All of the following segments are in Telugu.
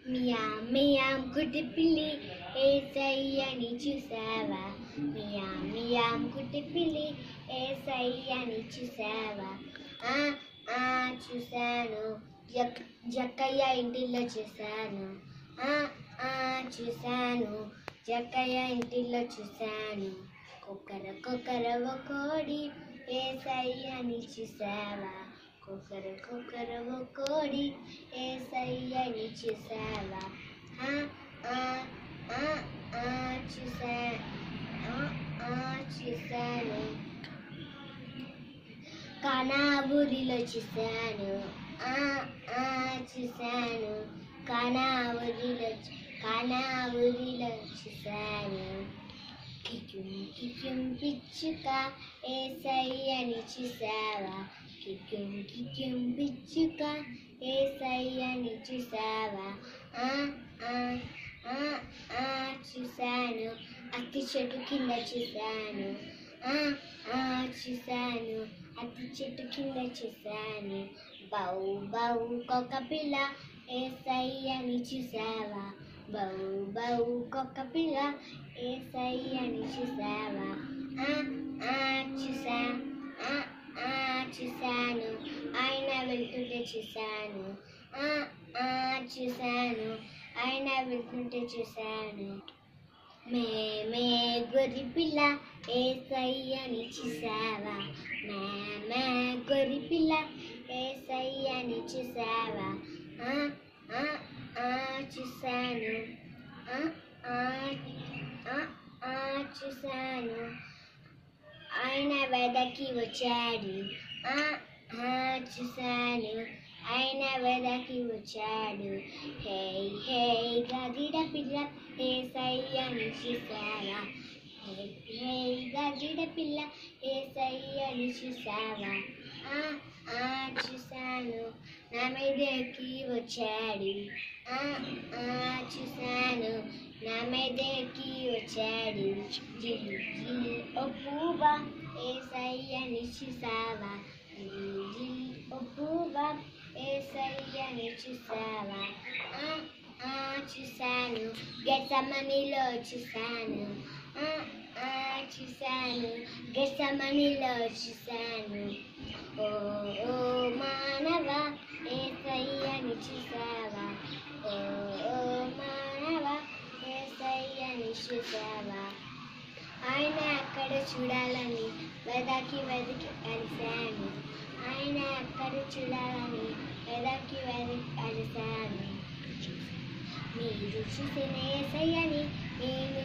మియా మియాం గుడ్డి పిల్లి ఏసయ్యని చూసావా మియా మియాం గుడ్డి పిల్లి ఏసయ్యని చూసావా ఆ ఆ చూశాను జక్ జక్కయ్య ఇంటిలో చూశాను ఆ ఆ చూశాను జక్కయ్య ఇంటిలో చూశాను కుక్కర కుక్కర ఓ కోడి ఏసయ్యని చూసావా కుక్కర కుక్కర ఓ కోడి ఏసయ్యని చూసావా ఆ ఆ ఆ ఆ చూసా ఆ ఆ చూశాను కనాబురిలో చూశాను ఆ ఆ చూశాను కనాబురిలో కనాబురిలో చూశాను కిక్యం కిక్యం పిచ్చుక ఏసయ్యని చూసావా కిక్యం కిక్యం పిచ్చుక ఏసయ్యని చూసావా ఆ ఆ ఆ ఆ చూశాను అతి చెట్టు కింద చూశాను ఆ ఆ చూశాను అతి చెట్టు కింద చూశాను బౌ బౌ కొక్క పిల్ల ఏసయ్యని చూసావా బౌ బౌ కొక్క పిల్ల ఏసయ్యని చూసావా ఆ ఆ చూసా ఆ ఆ చూశాను ఆయన వెళ్తుంటే చూశాను ఆ ఆ చూశాను ఆయన వెళ్తుంటే చూశాను మే మే గొర్రె పిల్ల ఏసయ్యని చూసావా మే మే గొర్రె పిల్ల ఏసయ్యని చూసావా ఆ ఆ ఆ చూశాను ఆ ఆ ఆ ఆ చూశాను ఆయన వెదకి వచ్చాడు ఆ ఆ చూశాను ఆయన వెదకి వచ్చాడు హే హే గదిడ పిల్ల ఏసయ్యని చూసావా హే హే గదిడ పిల్ల ఏసయ్యని చూసావా ఆ ఆ చూశాను నా మీదకి వచ్చాడు ఆ ఆ చూశాను నా మీదకి వచ్చాడు జిల్ జిల్ ఓ పువ్వా ఏసయ్యని చూసావా జిల్ జిల్ ఓ పువ్వా ఏసయ్యని చూసావా ఆ ఆ చూశాను గెసమనిలో చూశాను ఆ ఆ చూశాను గెసమనిలో చూశాను ఓ ఓ మానవ ఏసయ్యని చూసావా ఓ ఓ మానవ ఏసయ్యని చూసావా ఆయన అక్కడ చూడాలని వెదకి వెతికి కలిశాను ఆయన అక్కడ చూడాలని వెదకి వెతికి కలిశాను మీరు చూసిన ఏసయ్యని నేను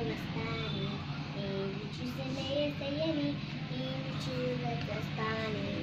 చూడవస్తాను నేను చూసిన ఏసయ్యని నేను చూడవస్తాను